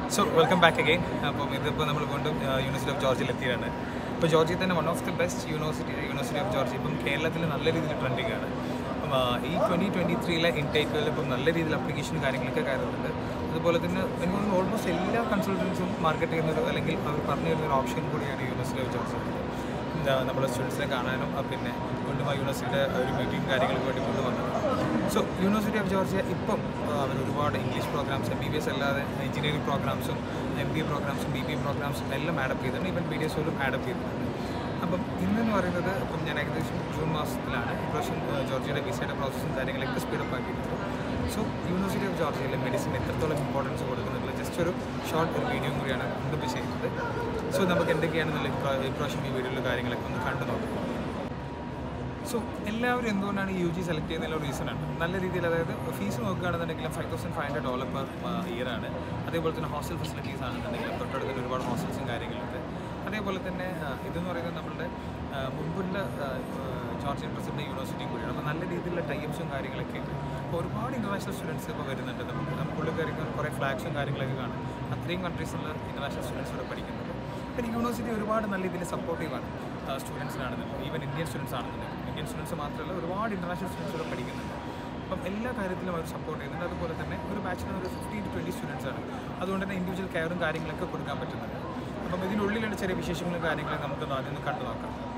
so welcome back again അപ്പം ഇതിപ്പോൾ നമ്മൾ വീണ്ടും യൂണിവേഴ്സിറ്റി ഓഫ് ജോർജിയിൽ എത്തിയാണ് ഇപ്പോൾ ജോർജിയ തന്നെ one of the best university university of George ഇപ്പം കേരളത്തിൽ നല്ല രീതിയിൽ ട്രെൻഡിങ് ആണ് അപ്പം ആ, ഈ ട്വൻറ്റി ട്വൻറ്റി ത്രീയിലെ ഇൻടേക്കുകളിൽ ഇപ്പം നല്ല രീതിയിൽ അപ്ലിക്കേഷൻ കാര്യങ്ങളൊക്കെ കയറുന്നുണ്ട് അതുപോലെ തന്നെ എനിക്ക് തോന്നുന്നു ഓൾമോസ്റ്റ് എല്ലാ കൺസൾട്ടൻസും മാർക്കറ്റ് ചെയ്യുന്ന ഒരു അല്ലെങ്കിൽ അവർ പറഞ്ഞു തരുന്ന ഒരു ഓപ്ഷൻ കൂടിയാണ് യൂണിവേഴ്സിറ്റി ഓഫ് ജോർജ് എന്താ നമ്മുടെ സ്റ്റുഡൻസിനെ കാണാനും ആ, പിന്നെ വീണ്ടും ആ യൂണിവേഴ്സിറ്റിയുടെ ഒരു മീറ്റിംഗ് കാര്യങ്ങൾക്ക് വേണ്ടി കൊണ്ടുവന്നത് സോ യൂണിവേഴ്സിറ്റി ഓഫ് ജോർജിയ ഇപ്പം ആ, അവർ ഒരുപാട് English programs M B B S അല്ലാതെ എഞ്ചിനീയറിംഗ് പ്രോഗ്രാംസും എം ബി എ പ്രോഗ്രാംസും ബി ബി എ പ്രോഗ്രാംസും എല്ലാം ആഡപ്പ് ചെയ്തിട്ടുണ്ട് ഈവൻ ബി ഡി എസ് പോലും ആഡപ്പ് ചെയ്തിട്ടുണ്ട് അപ്പം ഇന്നെന്ന് പറയുന്നത് ഇപ്പം ഞാൻ ഏകദേശം ജൂൺ മാസത്തിലാണ് ഇപ്രാവശ്യം ആ, ജോർജിയയുടെ വിസയുടെ പ്രോസസ്സും കാര്യങ്ങളൊക്കെ സ്പീഡപ്പ് ആക്കിയിട്ടുണ്ട് സോ യൂണിവേഴ്സിറ്റി ഓഫ് ജോർജിയയിലെ മെഡിസിൻ എത്രത്തോളം ഇമ്പോർട്ടൻസ് കൊടുക്കുന്നുള്ള ജസ്റ്റ് ഒരു ഷോർട്ട് ഒരു വീഡിയോ കൂടിയാണ് മുൻപ് ചെയ്യുന്നത് സോ നമുക്ക് എന്തൊക്കെയാണെന്നുള്ള ഇപ്രാ- ഇപ്രാവശ്യം ഈ വീഡിയോയിലെ കാര്യങ്ങളൊക്കെ ഒന്ന് കണ്ടു നോക്കാം സോ എല്ലാവരും എന്തുകൊണ്ടാണ് യു ജി സെലക്ട് ചെയ്യുന്നതിനുള്ള റീസൺ ആണ് നല്ല രീതിയിൽ അതായത് ഫീസ് നോക്കുകയാണെന്നുണ്ടെങ്കിലും five thousand five hundred dollar per year ആണ് അതേപോലെ തന്നെ ഹോസ്റ്റൽ ഫെസിലിറ്റീസ് ആണെന്നുണ്ടെങ്കിലും തൊട്ടടുത്ത് തന്നെ ഒരുപാട് ഹോസ്റ്റൽസും കാര്യങ്ങളുണ്ട് അതേപോലെ തന്നെ ആ, ഇതെന്ന് പറയുന്നത് നമ്മളുടെ ആ, മുമ്പുള്ള ആ, ജോർജിയൻ പ്രസിഡന്റ് യൂണിവേഴ്സിറ്റിയും കൂടിയാണ് അപ്പോൾ നല്ല രീതിയിലുള്ള ടൈപ്സും കാര്യങ്ങളൊക്കെ ഉണ്ട് അപ്പോൾ ഒരുപാട് ഇൻ്റർനാഷണൽ സ്റ്റുഡൻസ് ഇപ്പോൾ വരുന്നുണ്ട് നമുക്ക് നമുക്കുള്ളിൽ കയറി കുറേ ഫ്ലാഗ്സും കാര്യങ്ങളൊക്കെ കാണും അത്രയും കൺട്രീസിലുള്ള ഇൻ്റർനാഷണൽ സ്റ്റുഡൻസ് ഇവിടെ പഠിക്കുന്നുണ്ട് പിന്നെ യൂണിവേഴ്സിറ്റി ഒരുപാട് നല്ല രീതിയിൽ സപ്പോർട്ടീവാണ് സ്റ്റുഡൻസിനാണെന്നുണ്ടെങ്കിൽ ഈവൻ ഇന്ത്യൻ സ്റ്റുഡൻസ് ആണെന്നുണ്ടെങ്കിൽ ഇന്ത്യൻ സ്റ്റുഡൻസ് മാത്രമല്ല ഒരുപാട് ഇൻ്റർനാഷണൽ സ്റ്റുഡൻസ് ഇവിടെ പഠിക്കുന്നുണ്ട് അപ്പം എല്ലാ കാര്യത്തിലും അവർ സപ്പോർട്ട് ചെയ്യുന്നുണ്ട് അതുപോലെ തന്നെ ഒരു ബാച്ചിന് ഒരു ഫിഫ്റ്റീൻ ടു ട്വൻറ്റി സ്റ്റുഡൻസ് ആണ് അതുകൊണ്ട് തന്നെ ഇൻഡിവിജ്വൽ കെയറും കാര്യങ്ങളൊക്കെ കൊടുക്കാൻ പറ്റുന്നുണ്ട് അപ്പം ഇതിനുള്ളിലുള്ള ചെറിയ വിശേഷങ്ങളും കാര്യങ്ങളും നമുക്ക് ആദ്യം ഒന്ന് കണ്ടു നോക്കാം